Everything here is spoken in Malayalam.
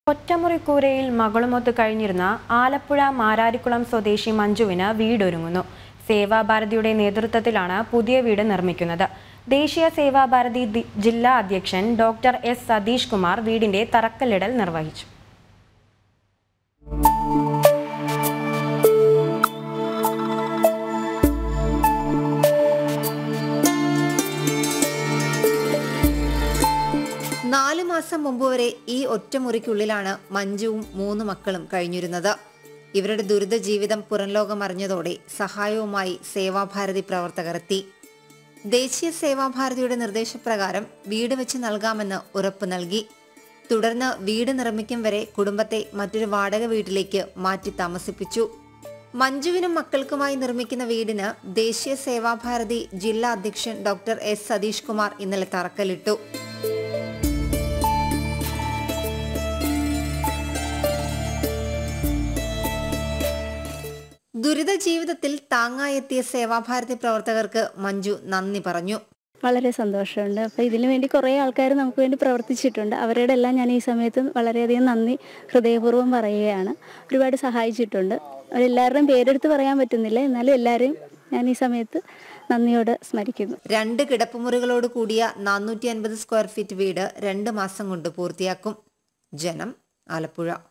ഒറ്റമുറിക്കൂരയിൽ മകളുമൊത്ത് കഴിഞ്ഞിരുന്ന ആലപ്പുഴ മാരാരിക്കുളം സ്വദേശി മഞ്ജുവിന് വീടൊരുങ്ങുന്നു സേവാഭാരതിയുടെ നേതൃത്വത്തിലാണ് പുതിയ വീട് നിർമ്മിക്കുന്നത് ദേശീയ സേവാഭാരതി ദി- ജില്ലാ അധ്യക്ഷൻ ഡോക്ടർ എസ് സതീഷ് കുമാർ വീടിന്റെ തറക്കല്ലിടൽ നിർവഹിച്ചു നാല് മാസം മുമ്പ് വരെ ഈ ഒറ്റമുറിക്കുള്ളിലാണ് മഞ്ജുവും മൂന്ന് മക്കളും കഴിഞ്ഞിരുന്നത് ഇവരുടെ ദുരിത ജീവിതം പുറംലോകം അറിഞ്ഞതോടെ സഹായവുമായി സേവാഭാരതി പ്രവർത്തകർ എത്തി ദേശീയ സേവാഭാരതിയുടെ നിർദ്ദേശപ്രകാരം വീട് വെച്ച് നൽകാമെന്ന് ഉറപ്പ് നൽകി തുടർന്ന് വീട് നിർമ്മിക്കും വരെ കുടുംബത്തെ മറ്റൊരു വാടക വീട്ടിലേക്ക് മാറ്റി താമസിപ്പിച്ചു മഞ്ജുവിനും മക്കൾക്കുമായി നിർമ്മിക്കുന്ന വീടിന് ദേശീയ സേവാഭാരതി ജില്ലാ അധ്യക്ഷൻ ഡോക്ടർ എസ് സതീഷ് കുമാർ ഇന്നലെ തറക്കല്ലിട്ടു ദുരിത ജീവിതത്തിൽ താങ്ങായെത്തിയ സേവാഭാരതി പ്രവർത്തകർക്ക് മഞ്ജു നന്ദി പറഞ്ഞു വളരെ സന്തോഷമുണ്ട് അപ്പോൾ ഇതിനു വേണ്ടി കുറേ ആൾക്കാർ നമുക്ക് വേണ്ടി പ്രവർത്തിച്ചിട്ടുണ്ട് അവരുടെ എല്ലാം ഞാൻ ഈ സമയത്ത് വളരെയധികം നന്ദി ഹൃദയപൂർവ്വം പറയുകയാണ് ഒരുപാട് സഹായിച്ചിട്ടുണ്ട് അവരെല്ലാവരുടെയും പേരെടുത്ത് പറയാൻ പറ്റുന്നില്ല എന്നാലും എല്ലാവരെയും ഞാൻ ഈ സമയത്ത് നന്ദിയോടെ സ്മരിക്കുന്നു രണ്ട് കിടപ്പുമുറികളോട് കൂടിയ നാനൂറ്റി അൻപത് സ്ക്വയർ ഫീറ്റ് വീട് രണ്ട് മാസം കൊണ്ട് പൂർത്തിയാക്കും ജനം ആലപ്പുഴ